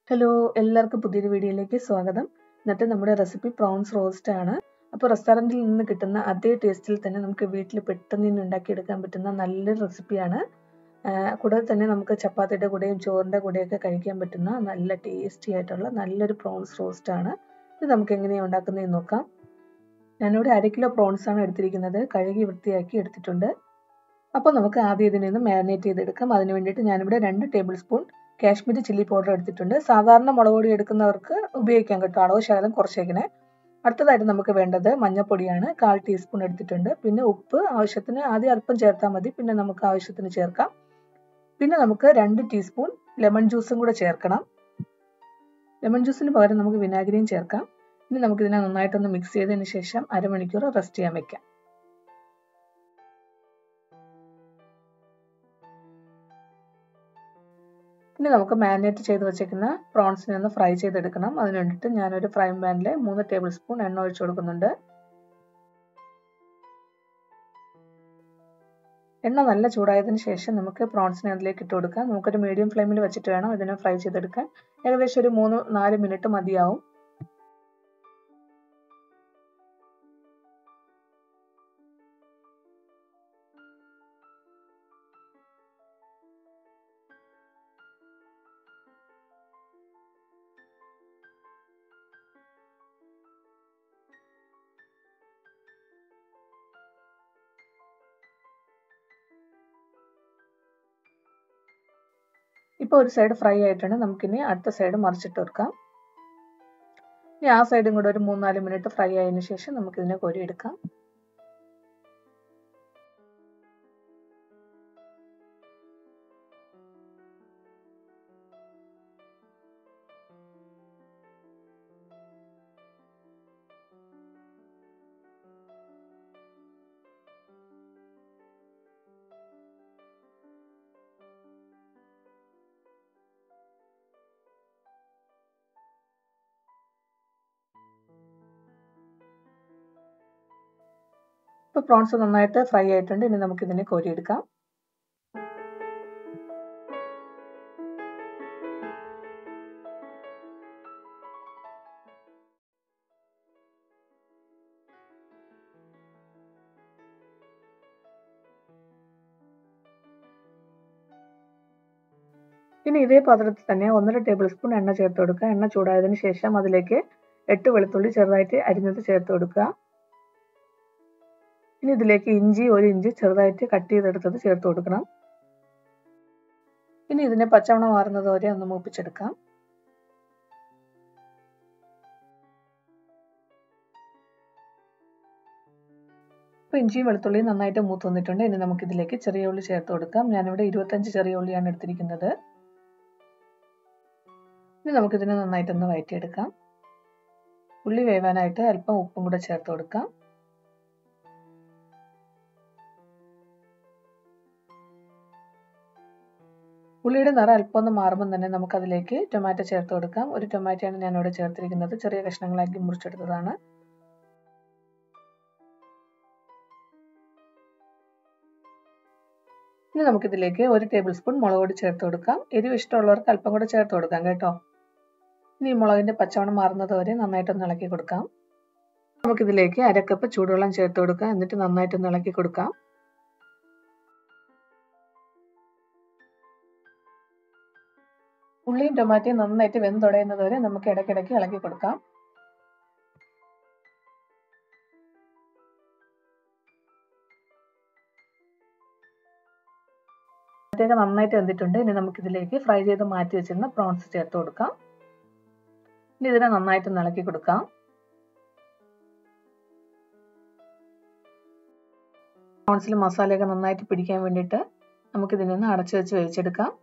hello എല്ലാവർക്കും പുതിയൊരു വീഡിയോയിലേക്ക് സ്വാഗതം ഇന്നത്തെ നമ്മുടെ റെസിപ്പി പ്രോൺസ് റോസ്റ്റ് ആണ് അപ്പോൾ റെസ്റ്റോറൻറ്റിൽ നിന്ന് കിട്ടുന്ന അതേ ടേസ്റ്റിൽ തന്നെ നമുക്ക് വീട്ടിൽ പെട്ടെന്ന് തന്നെ ഉണ്ടാക്കിയെടുക്കാൻ പറ്റുന്ന നല്ലൊരു റെസിപ്പിയാണ് കൂടാതെ തന്നെ നമുക്ക് ചപ്പാത്തിയുടെ കൂടെയും ചോറിൻ്റെ കൂടെയൊക്കെ കഴിക്കാൻ പറ്റുന്ന നല്ല ടേസ്റ്റി ആയിട്ടുള്ള നല്ലൊരു പ്രോൺസ് റോസ്റ്റ് ആണ് ഇത് നമുക്ക് എങ്ങനെയാണ് ഉണ്ടാക്കുന്നതെന്ന് നോക്കാം ഞാനിവിടെ അര കിലോ പ്രോൺസ് ആണ് എടുത്തിരിക്കുന്നത് കഴുകി വൃത്തിയാക്കി എടുത്തിട്ടുണ്ട് അപ്പോൾ നമുക്ക് ആദ്യം ഇതിനെ ഒന്ന് മാരിനേറ്റ് ചെയ്തെടുക്കാം അതിന് വേണ്ടിയിട്ട് ഞാനിവിടെ രണ്ട് tablespoon Kashmiri chilli powder എടുത്തിട്ടുണ്ട് സാധാരണ മുളക് പൊടി എടുക്കുന്നവർക്ക് ഉപയോഗിക്കാൻ കിട്ടും അളവ് ശകലം കുറച്ചേക്കണേ അടുത്തതായിട്ട് നമുക്ക് വേണ്ടത് മഞ്ഞൾപ്പൊടിയാണ് കാൽ ടീസ്പൂൺ എടുത്തിട്ടുണ്ട് പിന്നെ ഉപ്പ് ആവശ്യത്തിന് ആദ്യം അല്പം ചേർത്താൽ മതി പിന്നെ നമുക്ക് ആവശ്യത്തിന് ചേർക്കാം പിന്നെ നമുക്ക് രണ്ട് ടീസ്പൂൺ ലെമൺ ജ്യൂസും കൂടെ ചേർക്കണം ലെമൺ ജ്യൂസിന് പകരം നമുക്ക് വിനാഗിരിയും ചേർക്കാം ഇനി നമുക്കിതിനെ നന്നായിട്ടൊന്ന് മിക്സ് ചെയ്തതിന് ശേഷം അരമണിക്കൂർ റെസ്റ്റ് ചെയ്യാൻ വെക്കാം ഇനി നമുക്ക് മാരിനേറ്റ് ചെയ്ത് വെച്ചേക്കുന്ന പ്രോൺസിനെ ഒന്ന് ഫ്രൈ ചെയ്തെടുക്കണം അതിന് വേണ്ടിയിട്ട് ഞാനൊരു ഫ്രൈ പാനിൽ മൂന്ന് ടേബിൾ സ്പൂൺ എണ്ണ ഒഴിച്ചു കൊടുക്കുന്നുണ്ട് എണ്ണ നല്ല ചൂടായതിനു ശേഷം നമുക്ക് പ്രോൺസിനെ അതിലേക്ക് ഇട്ട് കൊടുക്കാം നമുക്കൊരു മീഡിയം ഫ്ലെയിമിൽ വെച്ചിട്ട് വേണം ഇതിനെ ഫ്രൈ ചെയ്തെടുക്കാൻ ഏകദേശം ഒരു മൂന്ന് നാല് മിനിറ്റ് മതിയാവും ഇപ്പോൾ ഒരു സൈഡ് ഫ്രൈ ആയിട്ടുണ്ട് നമുക്കിനി അടുത്ത സൈഡ് മറിച്ചിട്ട് വെക്കാം ഇനി ആ സൈഡും കൂടെ ഒരു മൂന്നാല് മിനിറ്റ് ഫ്രൈ ആയതിനു ശേഷം നമുക്കിതിനെ കോരിയെടുക്കാം ഇപ്പോൾ പ്രോൺസ് നന്നായിട്ട് ഫ്രൈ ആയിട്ടുണ്ട് ഇനി നമുക്കിതിനെ കോരിയെടുക്കാം ഇനി ഇതേ പാത്രത്തിൽ തന്നെ ഒന്നര ടേബിൾ സ്പൂൺ എണ്ണ ചേർത്ത് കൊടുക്കുക എണ്ണ ചൂടായതിനു ശേഷം അതിലേക്ക് എട്ട് വെളുത്തുള്ളി ചെറുതായിട്ട് അരിഞ്ഞത് ചേർത്ത് കൊടുക്കുക ഇനി ഇതിലേക്ക് ഇഞ്ചി ഒരു ഇഞ്ചി ചെറുതായിട്ട് കട്ട് ചെയ്തെടുത്തത് ചേർത്ത് കൊടുക്കണം ഇനി ഇതിനെ പച്ചവണം മാറുന്നത് വരെ ഒന്ന് മൂപ്പിച്ചെടുക്കാം ഇപ്പോൾ ഇഞ്ചിയും വെളുത്തുള്ളിയും നന്നായിട്ട് മൂത്ത് വന്നിട്ടുണ്ട് ഇനി നമുക്ക് ഇതിലേക്ക് ചെറിയ ഉള്ളി ചേർത്ത് കൊടുക്കാം ഞാനിവിടെ ഇരുപത്തഞ്ച് ചെറിയ ഉള്ളിയാണ് എടുത്തിരിക്കുന്നത് ഇനി നമുക്കിതിനെ നന്നായിട്ടൊന്ന് വയറ്റിയെടുക്കാം ഉള്ളി വേവാനായിട്ട് അല്പം ഉപ്പും കൂടെ ചേർത്ത് കൊടുക്കാം ഉള്ളിയുടെ നിറം അല്പം ഒന്ന് മാറുമ്പോൾ തന്നെ നമുക്ക് അതിലേക്ക് ടൊമാറ്റോ ചേർത്ത് കൊടുക്കാം ഒരു ടൊമാറ്റോയാണ് ഞാൻ ഇവിടെ ചേർത്തിരിക്കുന്നത് ചെറിയ കഷ്ണങ്ങളാക്കി മുറിച്ചെടുത്തതാണ് ഇനി നമുക്കിതിലേക്ക് ഒരു ടേബിൾ സ്പൂൺ മുളക് പൊടി ചേർത്ത് കൊടുക്കാം എരിവ് ഇഷ്ടമുള്ളവർക്ക് അല്പം കൂടെ ചേർത്ത് കൊടുക്കാം കേട്ടോ ഇനി മുളകിന്റെ പച്ചവണം മാറുന്നത് വരെ നന്നായിട്ടൊന്ന് ഇളക്കി കൊടുക്കാം നമുക്കിതിലേക്ക് അരക്കപ്പ് ചൂടുവെള്ളം ചേർത്ത് കൊടുക്കാം എന്നിട്ട് നന്നായിട്ടൊന്ന് ഇളക്കി കൊടുക്കാം ഉള്ളിയും ടൊമാറ്റോയും നന്നായിട്ട് വെന്തുടയുന്നത് വരെ നമുക്ക് ഇടയ്ക്കിടയ്ക്ക് ഇളക്കി കൊടുക്കാം ടൊമാറ്റോയൊക്കെ നന്നായിട്ട് വെന്തിട്ടുണ്ട് ഇനി നമുക്കിതിലേക്ക് ഫ്രൈ ചെയ്ത് മാറ്റി വെച്ചിരുന്ന പ്രോൺസ് ചേർത്ത് കൊടുക്കാം ഇനി ഇതിനെ നന്നായിട്ട് ഇളക്കി കൊടുക്കാം പ്രോൺസിൽ മസാലയൊക്കെ നന്നായിട്ട് പിടിക്കാൻ വേണ്ടിയിട്ട് നമുക്കിതിനെ ഒന്ന് അടച്ചു വെച്ച് വേവിച്ചെടുക്കാം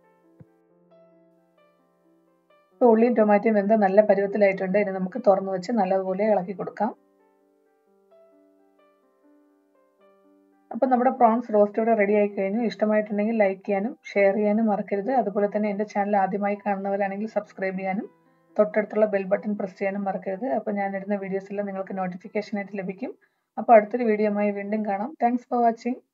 ഇപ്പോൾ ഉള്ളിയും ടൊമാറ്റോയും വെന്ത് നല്ല പരുവത്തിലായിട്ടുണ്ട് ഇനി നമുക്ക് തുറന്നു വെച്ച് നല്ലതുപോലെ ഇളക്കി കൊടുക്കാം അപ്പോൾ നമ്മുടെ പ്രോൺസ് റോസ്റ്റ് ഇവിടെ റെഡി ആയി കഴിഞ്ഞു ഇഷ്ടമായിട്ടുണ്ടെങ്കിൽ ലൈക്ക് ചെയ്യാനും ഷെയർ ചെയ്യാനും മറക്കരുത് അതുപോലെ തന്നെ എൻ്റെ ചാനൽ ആദ്യമായി കാണുന്നവരാണെങ്കിൽ സബ്സ്ക്രൈബ് ചെയ്യാനും തൊട്ടടുത്തുള്ള ബെൽ ബട്ടൺ പ്രസ് ചെയ്യാനും മറക്കരുത് അപ്പോൾ ഞാൻ ഇടുന്ന വീഡിയോസ് എല്ലാം നിങ്ങൾക്ക് നോട്ടിഫിക്കേഷൻ ആയിട്ട് ലഭിക്കും അപ്പോൾ അടുത്തൊരു വീഡിയോയുമായി വീണ്ടും കാണാം താങ്ക്സ് ഫോർ വാച്ചിങ്